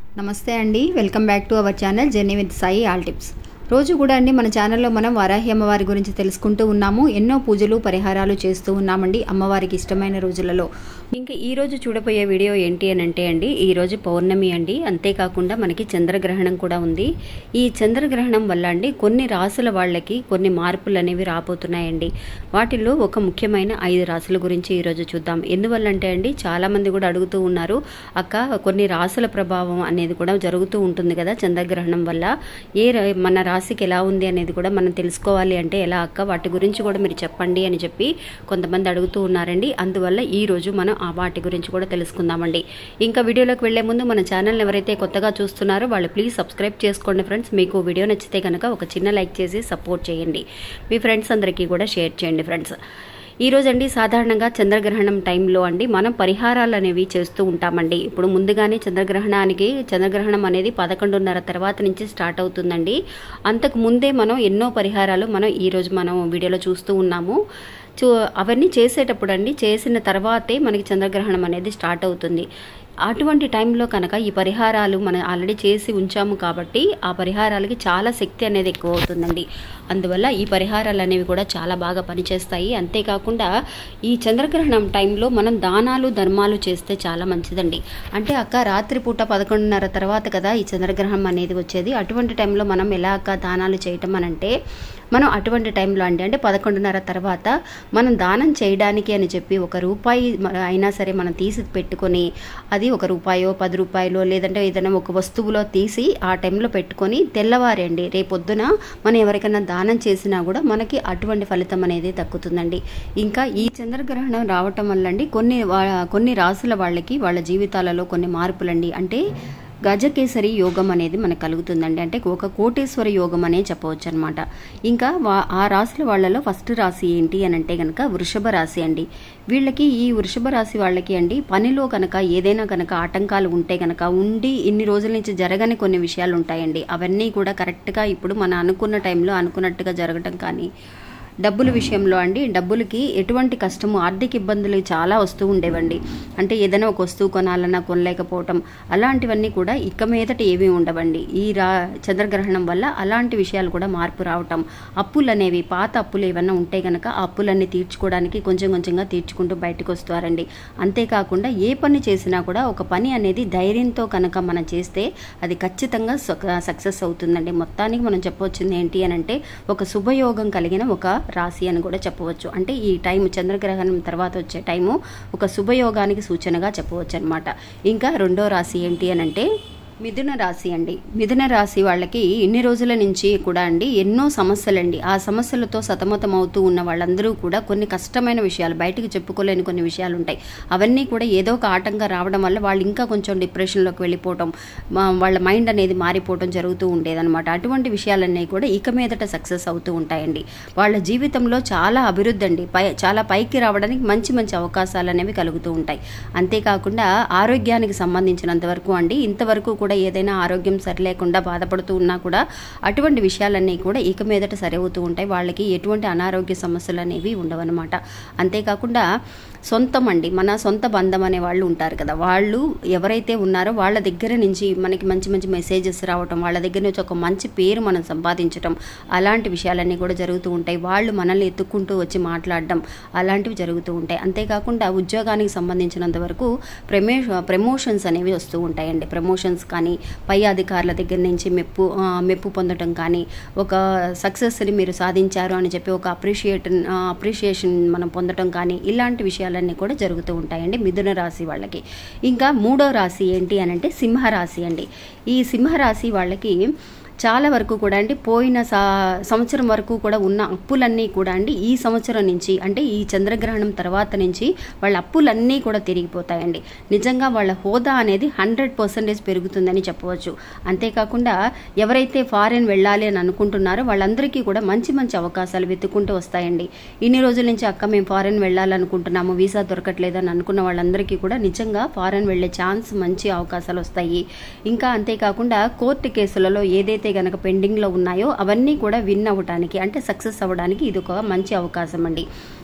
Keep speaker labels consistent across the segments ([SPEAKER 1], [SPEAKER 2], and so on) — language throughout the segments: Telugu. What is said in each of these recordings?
[SPEAKER 1] నమస్తే అండి welcome back to our channel journey with Sai all tips రోజు కూడా అండి మన ఛానల్లో మనం వారాహి అమ్మవారి గురించి తెలుసుకుంటూ ఉన్నాము ఎన్నో పూజలు పరిహారాలు చేస్తూ ఉన్నామండి అమ్మవారికి ఇష్టమైన రోజులలో ఇంకా ఈ రోజు చూడబోయే వీడియో ఏంటి అని అంటే అండి ఈ రోజు పౌర్ణమి అండి అంతేకాకుండా మనకి చంద్రగ్రహణం కూడా ఉంది ఈ చంద్రగ్రహణం వల్ల అండి కొన్ని రాసుల వాళ్ళకి కొన్ని మార్పులు అనేవి రాబోతున్నాయండి వాటిల్లో ఒక ముఖ్యమైన ఐదు రాసుల గురించి ఈరోజు చూద్దాం ఎందువల్ల అంటే అండి చాలా మంది కూడా అడుగుతూ ఉన్నారు అక్క కొన్ని రాసుల ప్రభావం అనేది కూడా జరుగుతూ ఉంటుంది కదా చంద్రగ్రహణం వల్ల ఏ రా- మన రాశికి ఎలా ఉంది అనేది కూడా మనం తెలుసుకోవాలి అంటే ఎలా అక్క వాటి గురించి కూడా మీరు చెప్పండి అని చెప్పి కొంతమంది అడుగుతూ ఉన్నారండి అందువల్ల ఈ రోజు మనం ఆ వాటి గురించి కూడా తెలుసుకుందామండి ఇంకా వీడియోలోకి వెళ్లే ముందు మన ఛానల్ ఎవరైతే కొత్తగా చూస్తున్నారో వాళ్ళు ప్లీజ్ సబ్స్క్రైబ్ చేసుకోండి ఫ్రెండ్స్ మీకు వీడియో నచ్చితే కనుక ఒక చిన్న లైక్ చేసి సపోర్ట్ చేయండి మీ ఫ్రెండ్స్ అందరికీ కూడా షేర్ చేయండి ఫ్రెండ్స్ ఈ రోజు అండి సాధారణంగా చంద్రగ్రహణం టైంలో అండి మనం పరిహారాలు అనేవి చేస్తూ ఉంటామండి ఇప్పుడు ముందుగానే చంద్రగ్రహణానికి చంద్రగ్రహణం అనేది పదకొండున్నర తర్వాత నుంచి స్టార్ట్ అవుతుందండి అంతకు ముందే మనం ఎన్నో పరిహారాలు మనం ఈ రోజు మనం వీడియోలో చూస్తూ ఉన్నాము చూ అవన్నీ చేసేటప్పుడు అండి చేసిన తర్వాతే మనకి చంద్రగ్రహణం అనేది స్టార్ట్ అవుతుంది అటువంటి టైంలో కనుక ఈ పరిహారాలు మనం ఆల్రెడీ చేసి ఉంచాము కాబట్టి ఆ పరిహారాలకి చాలా శక్తి అనేది ఎక్కువ అవుతుందండి అందువల్ల ఈ పరిహారాలు అనేవి కూడా చాలా బాగా పనిచేస్తాయి అంతేకాకుండా ఈ చంద్రగ్రహణం టైంలో మనం దానాలు ధర్మాలు చేస్తే చాలా మంచిదండి అంటే అక్క రాత్రిపూట పదకొండున్నర తర్వాత కదా ఈ చంద్రగ్రహణం అనేది వచ్చేది అటువంటి టైంలో మనం ఎలా అక్క దానాలు చేయటం అని అంటే మనం అటువంటి టైంలో అండి అంటే పదకొండున్నర తర్వాత మనం దానం చేయడానికి అని చెప్పి ఒక రూపాయి మ- అయినా సరే మనం తీసి పెట్టుకొని అది ఒక రూపాయో పది రూపాయలో లేదంటే ఏదైనా ఒక వస్తువులో తీసి ఆ టైంలో పెట్టుకొని తెల్లవారండి రేపొద్దున మనం ఎవరికైనా దానం చేసినా కూడా మనకి అటువంటి ఫలితం అనేది దక్కుతుందండి ఇంకా ఈ చంద్రగ్రహణం రావటం వల్ల అండి కొన్ని వా- కొన్ని రాసుల వాళ్ళకి వాళ్ళ జీవితాలలో కొన్ని మార్పులండి అంటే గజకేసరి యోగం అనేది మనకు కలుగుతుందండి అంటే ఒక కోటేశ్వర యోగం అనే చెప్పవచ్చు అనమాట ఇంకా వా- ఆ రాశుల వాళ్ళలో ఫస్ట్ రాశి ఏంటి అని అంటే కనుక వృషభ రాశి అండి వీళ్ళకి ఈ వృషభ రాశి వాళ్ళకి అండి పనిలో కనుక ఏదైనా కనుక ఆటంకాలు ఉంటే కనుక ఉండి ఇన్ని రోజుల నుంచి జరగని కొన్ని విషయాలు ఉంటాయండి అవన్నీ కూడా కరెక్ట్గా ఇప్పుడు మనం అనుకున్న టైంలో అనుకున్నట్టుగా జరగటం కానీ డబ్బుల విషయంలో అండి డబ్బులకి ఎటువంటి కష్టము ఆర్థిక ఇబ్బందులు చాలా వస్తూ ఉండేవండి అంటే ఏదైనా ఒక వస్తువు కొనాలన్నా కొనలేకపోవటం అలాంటివన్నీ కూడా ఇక మీదట ఏమీ ఉండవండి ఈ రా చంద్రగ్రహణం వల్ల అలాంటి విషయాలు కూడా మార్పు రావటం అప్పులు అనేవి పాత అప్పులు ఏమన్నా ఉంటే గనక ఆ అప్పులన్నీ తీర్చుకోవడానికి కొంచెం కొంచెంగా తీర్చుకుంటూ బయటకు వస్తారండి అంతేకాకుండా ఏ పని చేసినా కూడా ఒక పని అనేది ధైర్యంతో కనుక మనం చేస్తే అది ఖచ్చితంగా సక్సెస్ అవుతుందండి మొత్తానికి మనం చెప్పవచ్చింది ఏంటి అని అంటే ఒక శుభయోగం కలిగిన ఒక రాశి అని కూడా చెప్పవచ్చు అంటే ఈ టైం చంద్రగ్రహణం తర్వాత వచ్చే టైము ఒక శుభయోగానికి సూచనగా చెప్పవచ్చు అనమాట ఇంకా రెండో రాశి ఏంటి అని అంటే మిథున రాశి అండి మిథున రాశి వాళ్ళకి ఇన్ని రోజుల నుంచి కూడా అండి ఎన్నో సమస్యలండి ఆ సమస్యలతో సతమతం అవుతూ ఉన్న వాళ్ళందరూ కూడా కొన్ని కష్టమైన విషయాలు బయటికి చెప్పుకోలేని కొన్ని విషయాలు ఉంటాయి అవన్నీ కూడా ఏదో ఒక ఆటంగా రావడం వల్ల వాళ్ళు ఇంకా కొంచెం డిప్రెషన్లోకి వెళ్ళిపోవటం మా- వాళ్ళ మైండ్ అనేది మారిపోవటం జరుగుతూ ఉండేదన్నమాట అటువంటి విషయాలన్నీ కూడా ఇక మీదట సక్సెస్ అవుతూ ఉంటాయండి వాళ్ళ జీవితంలో చాలా అభివృద్ధి అండి పై చాలా పైకి రావడానికి మంచి మంచి అవకాశాలు అనేవి కలుగుతూ ఉంటాయి అంతేకాకుండా ఆరోగ్యానికి సంబంధించినంత వరకు అండి ఇంతవరకు కూడా ఏదైనా ఆరోగ్యం సరిలేకుండా బాధపడుతూ ఉన్నా కూడా అటువంటి విషయాలన్నీ కూడా ఇక మీదట సరి అవుతూ ఉంటాయి వాళ్ళకి ఎటువంటి అనారోగ్య సమస్యలు అనేవి ఉండవన్నమాట అంతేకాకుండా సొంతం అండి మన సొంత బంధం అనే వాళ్ళు ఉంటారు కదా వాళ్ళు ఎవరైతే ఉన్నారో వాళ్ళ దగ్గర నుంచి మనకి మంచి మంచి మెసేజెస్ రావటం వాళ్ళ దగ్గర నుంచి ఒక మంచి పేరు మనం సంపాదించటం అలాంటి విషయాలన్నీ కూడా జరుగుతూ ఉంటాయి వాళ్ళు మనల్ని ఎత్తుక్కుంటూ వచ్చి మాట్లాడడం అలాంటివి జరుగుతూ ఉంటాయి అంతేకాకుండా ఉద్యోగానికి సంబంధించినంత వరకు ప్రమే ప్రమోషన్స్ అనేవి వస్తూ ఉంటాయండి ప్రమోషన్స్ కానీ పై అధికారుల దగ్గర నుంచి మెప్పు ఆ, మెప్పు పొందటం కానీ ఒక సక్సెస్ని మీరు సాధించారు అని చెప్పి ఒక అప్రిషియేట్ అప్రిషియేషన్ మనం పొందటం కానీ ఇలాంటి విషయాలన్నీ కూడా జరుగుతూ ఉంటాయండి మిథున రాశి వాళ్ళకి ఇంకా మూడో రాశి ఏంటి అని అంటే సింహరాశి అండి ఈ సింహరాశి వాళ్ళకి చాలా వరకు కూడా అండి పోయిన సా- సంవత్సరం వరకు కూడా ఉన్న అప్పులన్నీ కూడా అండి ఈ సంవత్సరం నుంచి అంటే ఈ చంద్రగ్రహణం తర్వాత నుంచి వాళ్ళ అప్పులన్నీ కూడా తిరిగిపోతాయండి నిజంగా వాళ్ళ హోదా అనేది హండ్రెడ్ పర్సెంటేజ్ పెరుగుతుందని చెప్పవచ్చు అంతేకాకుండా ఎవరైతే ఫారెన్ వెళ్ళాలి అని అనుకుంటున్నారో వాళ్ళందరికీ కూడా మంచి మంచి అవకాశాలు వెతుక్కుంటూ వస్తాయండి ఇన్ని రోజుల నుంచి అక్క మేము ఫారెన్ వెళ్ళాలనుకుంటున్నాము వీసా దొరకట్లేదు అని అనుకున్న వాళ్ళందరికీ కూడా నిజంగా ఫారెన్ వెళ్ళే ఛాన్స్ మంచి అవకాశాలు వస్తాయి ఇంకా అంతేకాకుండా కోర్టు కేసులలో ఏదైతే గనక పెండింగ్లో ఉన్నాయో అవన్నీ కూడా విన్ అవ్వడానికి అంటే సక్సెస్ అవ్వడానికి ఇది ఒక మంచి అవకాశం అండి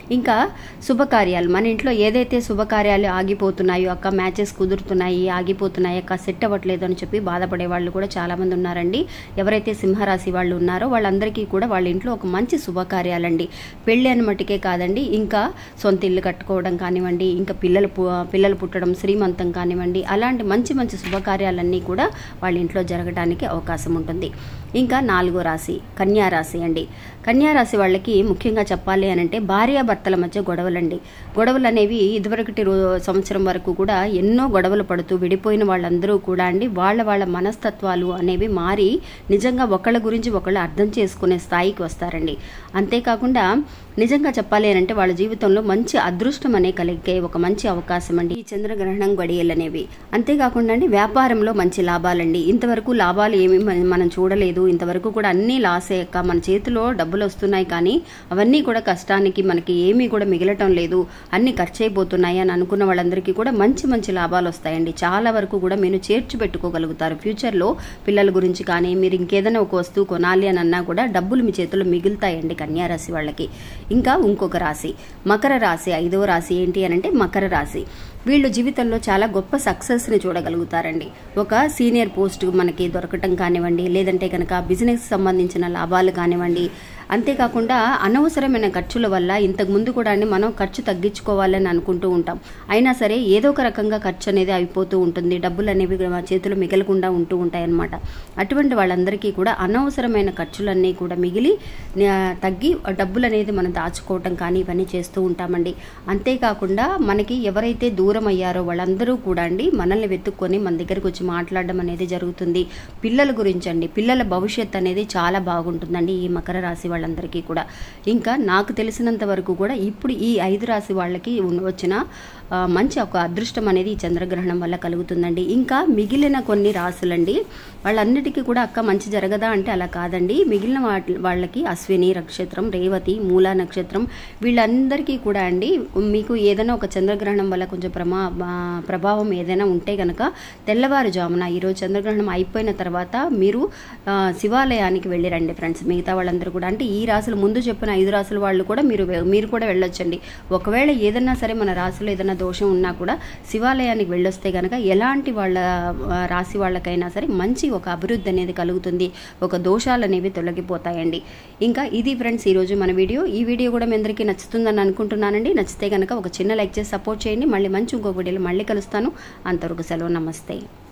[SPEAKER 1] ఇంకా శుభకార్యాలు మన ఇంట్లో ఏదైతే శుభకార్యాలు ఆగిపోతున్నాయో అక్క మ్యాచెస్ కుదురుతున్నాయి ఆగిపోతున్నాయి అక్క సెట్ అవ్వట్లేదు అని చెప్పి బాధపడే వాళ్ళు కూడా చాలామంది ఉన్నారండి ఎవరైతే సింహరాశి వాళ్ళు ఉన్నారో వాళ్ళందరికీ కూడా వాళ్ళ ఇంట్లో ఒక మంచి శుభకార్యాలండి పెళ్ళి అని మట్టుకే కాదండి ఇంకా సొంత ఇల్లు కట్టుకోవడం కానివ్వండి ఇంకా పిల్లలు పు- పిల్లలు పుట్టడం శ్రీమంతం కానివ్వండి అలాంటి మంచి మంచి శుభకార్యాలన్నీ కూడా వాళ్ళ ఇంట్లో జరగడానికి అవకాశం ఉంటుంది ఇంకా నాలుగో రాశి కన్యా రాశి అండి కన్యా రాశి వాళ్ళకి ముఖ్యంగా చెప్పాలి అని అంటే భార్యాభర్తల మధ్య గొడవలండి గొడవలు అనేవి ఇదివరకటి రో సంవత్సరం వరకు కూడా ఎన్నో గొడవలు పడుతూ విడిపోయిన వాళ్ళందరూ కూడా అండి వాళ్ళ వాళ్ళ మనస్తత్వాలు అనేవి మారి నిజంగా ఒకళ్ళ గురించి ఒకళ్ళు అర్థం చేసుకునే స్థాయికి వస్తారండి అంతేకాకుండా నిజంగా చెప్పాలి అని అంటే వాళ్ళ జీవితంలో మంచి అదృష్టం అనే కలిగే ఒక మంచి అవకాశం అండి ఈ చంద్రగ్రహణం గడియలు అనేవి అంతేకాకుండా అండి వ్యాపారంలో మంచి లాభాలండి ఇంతవరకు లాభాలు ఏమి మన- మనం చూడలేదు ఇంతవరకు కూడా అన్ని లాసే అక్క మన చేతిలో డబ్బులు వస్తున్నాయి కానీ అవన్నీ కూడా కష్టానికి మనకి ఏమీ కూడా మిగలటం లేదు అన్ని ఖర్చు అయిపోతున్నాయి అని అనుకున్న వాళ్ళందరికీ కూడా మంచి మంచి లాభాలు వస్తాయండి చాలా వరకు కూడా మీరు చేర్చి పెట్టుకోగలుగుతారు ఫ్యూచర్లో పిల్లల గురించి కానీ మీరు ఇంకేదైనా ఒక వస్తువు కొనాలి అని అన్నా కూడా డబ్బులు మీ చేతిలో మిగులుతాయండి కన్యా రాశి వాళ్ళకి ఇంకా ఇంకొక రాశి మకర రాశి ఐదవ రాశి ఏంటి అని అంటే మకర రాశి వీళ్ళు జీవితంలో చాలా గొప్ప సక్సెస్ని చూడగలుగుతారండి ఒక సీనియర్ పోస్ట్ మనకి దొరకటం కానివ్వండి లేదంటే కనుక బిజినెస్ సంబంధించిన లాభాలు కానివ్వండి అంతేకాకుండా అనవసరమైన ఖర్చుల వల్ల ఇంతకు ముందు కూడా అండి మనం ఖర్చు తగ్గించుకోవాలని అనుకుంటూ ఉంటాం అయినా సరే ఏదో ఒక రకంగా ఖర్చు అనేది అయిపోతూ ఉంటుంది డబ్బులు అనేవి మా చేతిలో మిగలకుండా ఉంటూ ఉంటాయన్నమాట అటువంటి వాళ్ళందరికీ కూడా అనవసరమైన ఖర్చులన్నీ కూడా మిగిలి ఆ, తగ్గి డబ్బులు అనేది మనం దాచుకోవటం కానీ ఇవన్నీ చేస్తూ ఉంటామండి అంతేకాకుండా మనకి ఎవరైతే దూరం అయ్యారో వాళ్ళందరూ కూడా అండి మనల్ని వెతుక్కొని మన దగ్గరికి వచ్చి మాట్లాడడం అనేది జరుగుతుంది పిల్లల గురించి అండి పిల్లల భవిష్యత్ అనేది చాలా బాగుంటుందండి ఈ మకర రాశి వాళ్ళందరికీ కూడా ఇంకా నాకు తెలిసినంత వరకు కూడా ఇప్పుడు ఈ ఐదు రాశి వాళ్ళకి ఉన్న- వచ్చిన ఆ, మంచి ఒక అదృష్టం అనేది ఈ చంద్రగ్రహణం వల్ల కలుగుతుందండి ఇంకా మిగిలిన కొన్ని రాశులండి వాళ్ళన్నిటికీ కూడా అక్క మంచి జరగదా అంటే అలా కాదండి మిగిలిన వాటి- వాళ్ళకి అశ్విని నక్షత్రం రేవతి మూలా నక్షత్రం వీళ్ళందరికీ కూడా అండి మీకు ఏదైనా ఒక చంద్రగ్రహణం వల్ల కొంచెం ప్రమా ఆ, ప్రభావం ఏదైనా ఉంటే గనక తెల్లవారుజామున ఈరోజు చంద్రగ్రహణం అయిపోయిన తర్వాత మీరు ఆ, శివాలయానికి వెళ్ళి రండి ఫ్రెండ్స్ మిగతా వాళ్ళందరూ కూడా అంటే ఈ రాశులు ముందు చెప్పిన ఐదు రాశుల వాళ్ళు కూడా మీరు వె- మీరు కూడా వెళ్ళొచ్చండి ఒకవేళ ఏదన్నా సరే మన రాశిలో ఏదైనా దోషం ఉన్నా కూడా శివాలయానికి వెళ్ళొస్తే కనుక ఎలాంటి వాళ్ళ ఆ, రాశి వాళ్ళకైనా సరే మంచి ఒక అభివృద్ధి అనేది కలుగుతుంది ఒక దోషాలు అనేవి తొలగిపోతాయండి ఇంకా ఇది ఫ్రెండ్స్ ఈరోజు మన వీడియో ఈ వీడియో కూడా మీ అందరికీ నచ్చుతుందని అనుకుంటున్నానండి నచ్చితే కనుక ఒక చిన్న లైక్ చేసి సపోర్ట్ చేయండి మళ్ళీ మంచి ఇంకొక వీడియోలో మళ్ళీ కలుస్తాను అంతవరకు సెలవు నమస్తే